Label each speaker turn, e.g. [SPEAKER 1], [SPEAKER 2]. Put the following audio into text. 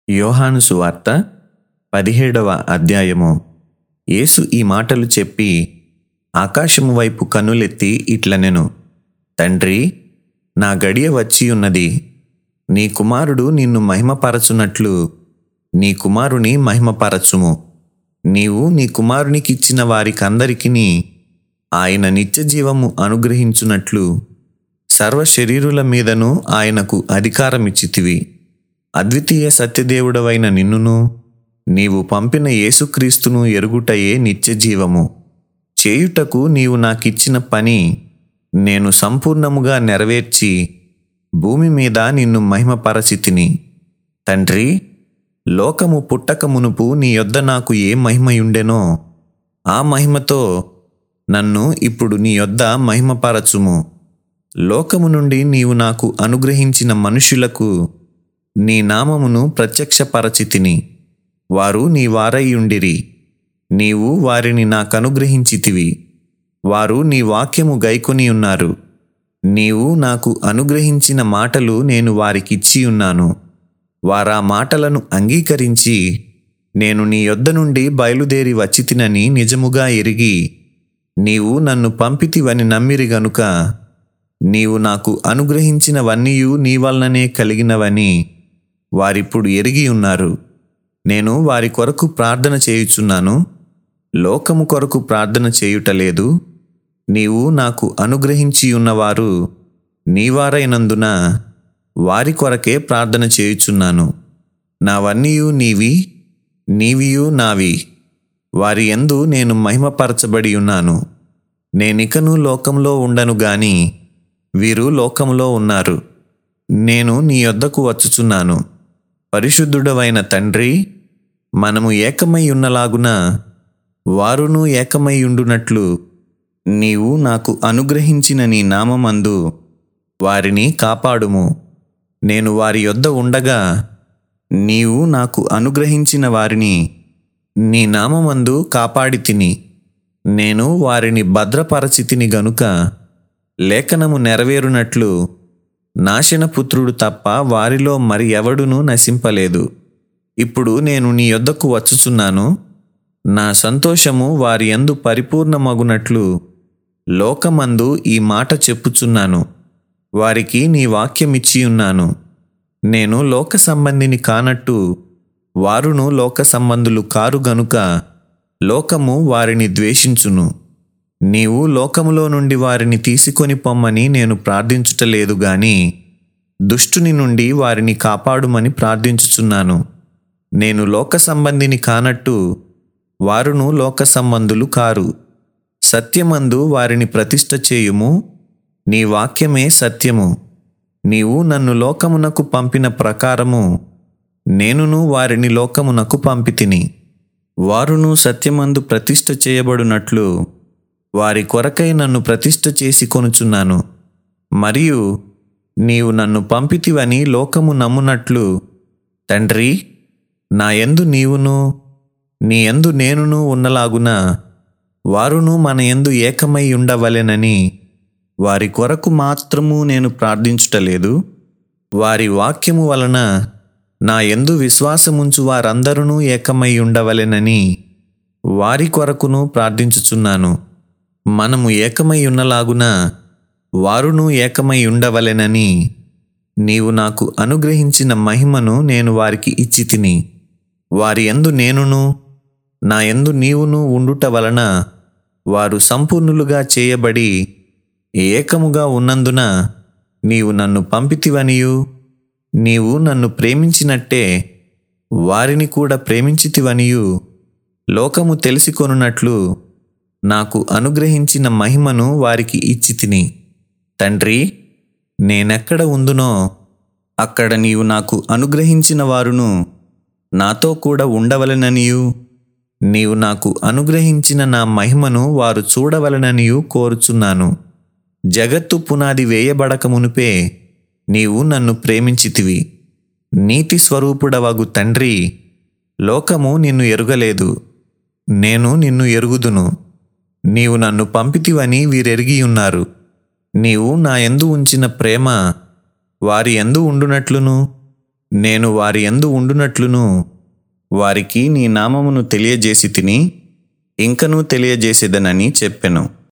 [SPEAKER 1] యోహాను సువార్త పదిహేడవ అధ్యాయము యేసు ఈ మాటలు చెప్పి ఆకాశము వైపు కన్నులెత్తి ఇట్లనెను తండ్రి నా గడియ వచ్చి ఉన్నది నీ కుమారుడు నిన్ను మహిమపరచునట్లు నీ కుమారుని మహిమపరచుము నీవు నీ కుమారునికిచ్చిన వారికందరికిని ఆయన నిత్యజీవము అనుగ్రహించునట్లు సర్వ శరీరుల మీదను ఆయనకు అధికారమిచ్చితివి అద్వితీయ సత్యదేవుడవైన నిన్నును నీవు పంపిన యేసుక్రీస్తును ఎరుగుటయే నిత్యజీవము చేయుటకు నీవు నాకిచ్చిన పని నేను సంపూర్ణముగా నెరవేర్చి భూమి మీద నిన్ను మహిమపరచితిని తండ్రి లోకము పుట్టక మునుపు నీ యొద్ద నాకు ఏ మహిమయుండెనో ఆ మహిమతో నన్ను ఇప్పుడు నీ యొద్ద మహిమపరచుము లోకము నుండి నీవు నాకు అనుగ్రహించిన మనుషులకు నీ నామమును ప్రత్యక్షపరచితిని వారు నీ వారయ్యుండిరి నీవు వారిని నాకనుగ్రహించితివి వారు నీ వాక్యము గైకొని ఉన్నారు నీవు నాకు అనుగ్రహించిన మాటలు నేను వారికిచ్చి ఉన్నాను వారా మాటలను అంగీకరించి నేను నీ యొద్ద నుండి బయలుదేరి వచ్చితినని నిజముగా ఎరిగి నీవు నన్ను పంపితివని నమ్మిరి గనుక నీవు నాకు అనుగ్రహించినవన్నీయు నీ వలననే కలిగినవని వారిప్పుడు ఎరిగి ఉన్నారు నేను వారి కొరకు ప్రార్థన చేయుచున్నాను లోకము కొరకు ప్రార్థన చేయుటలేదు నీవు నాకు అనుగ్రహించి ఉన్నవారు నీవారైనందున వారి కొరకే ప్రార్థన చేయుచున్నాను నావన్నీయు నీవి నీవియు నావి వారి యందు నేను మహిమపరచబడి ఉన్నాను నేనికను లోకంలో ఉండను గాని వీరు లోకంలో ఉన్నారు నేను నీ యొద్దకు వచ్చుచున్నాను పరిశుద్ధుడవైన తండ్రి మనము ఏకమై ఉన్నలాగున వారును ఏకమై ఉండునట్లు నీవు నాకు అనుగ్రహించిన నీ నామమందు వారిని కాపాడుము నేను వారి యొద్ద ఉండగా నీవు నాకు అనుగ్రహించిన వారిని నీ నామమందు కాపాడి తిని నేను వారిని భద్రపరచితిని గనుక లేఖనము నెరవేరునట్లు నాశనపుత్రుడు తప్ప వారిలో మరి ఎవడునూ నశింపలేదు ఇప్పుడు నేను నీ యొద్దకు వచ్చుచున్నాను నా సంతోషము వారి యందు పరిపూర్ణమగునట్లు లోకమందు ఈ మాట చెప్పుచున్నాను వారికి నీ వాక్యమిచ్చి ఉన్నాను నేను లోక సంబంధిని కానట్టు వారును లోక సంబంధులు కారు గనుక లోకము వారిని ద్వేషించును నీవు లోకములో నుండి వారిని తీసుకొని పొమ్మని నేను ప్రార్థించుటలేదు గాని దుష్టుని నుండి వారిని కాపాడుమని ప్రార్థించుచున్నాను నేను లోక సంబంధిని కానట్టు వారును లోక సంబంధులు కారు సత్యమందు వారిని ప్రతిష్ఠ చేయుము నీ వాక్యమే సత్యము నీవు నన్ను లోకమునకు పంపిన ప్రకారము నేనును వారిని లోకమునకు పంపితిని వారును సత్యమందు ప్రతిష్ఠ చేయబడినట్లు వారి కొరకై నన్ను ప్రతిష్ఠ చేసి కొనుచున్నాను మరియు నీవు నన్ను పంపితివని లోకము నమ్మునట్లు తండ్రి నా యందు నీవును నీ యందు నేనును ఉన్నలాగున వారును మన యందు ఏకమై ఉండవలెనని వారి కొరకు మాత్రము నేను ప్రార్థించుటలేదు వారి వాక్యము వలన నా యందు విశ్వాసముంచు వారందరూ ఏకమై ఉండవలెనని వారి కొరకును ప్రార్థించుచున్నాను మనము ఏకమై ఉన్నలాగున వారును ఏకమై ఉండవలెనని నీవు నాకు అనుగ్రహించిన మహిమను నేను వారికి ఇచ్చి తిని వారి యందు నేనును నా యందు నీవును ఉండుట వలన వారు సంపూర్ణులుగా చేయబడి ఏకముగా ఉన్నందున నీవు నన్ను పంపితివనియు నీవు నన్ను ప్రేమించినట్టే వారిని కూడా ప్రేమించితివనియు లోకము తెలిసికొనున్నట్లు నాకు అనుగ్రహించిన మహిమను వారికి ఇచ్చి తిని తండ్రి నేనెక్కడ ఉందునో అక్కడ నీవు నాకు అనుగ్రహించిన వారును నాతో కూడా ఉండవలెననియు నీవు నాకు అనుగ్రహించిన నా మహిమను వారు చూడవలననియు కోరుచున్నాను జగత్తు పునాది వేయబడక మునుపే నీవు నన్ను ప్రేమించితివి నీతి స్వరూపుడవగు తండ్రి లోకము నిన్ను ఎరుగలేదు నేను నిన్ను ఎరుగుదును నీవు నన్ను పంపితివని వీరెరిగి ఉన్నారు నీవు నా యందు ఉంచిన ప్రేమ వారి యందు ఉండునట్లును నేను వారి యందు ఉండునట్లును వారికి నీ నామమును తెలియజేసి తిని ఇంకనూ తెలియజేసేదనని చెప్పెను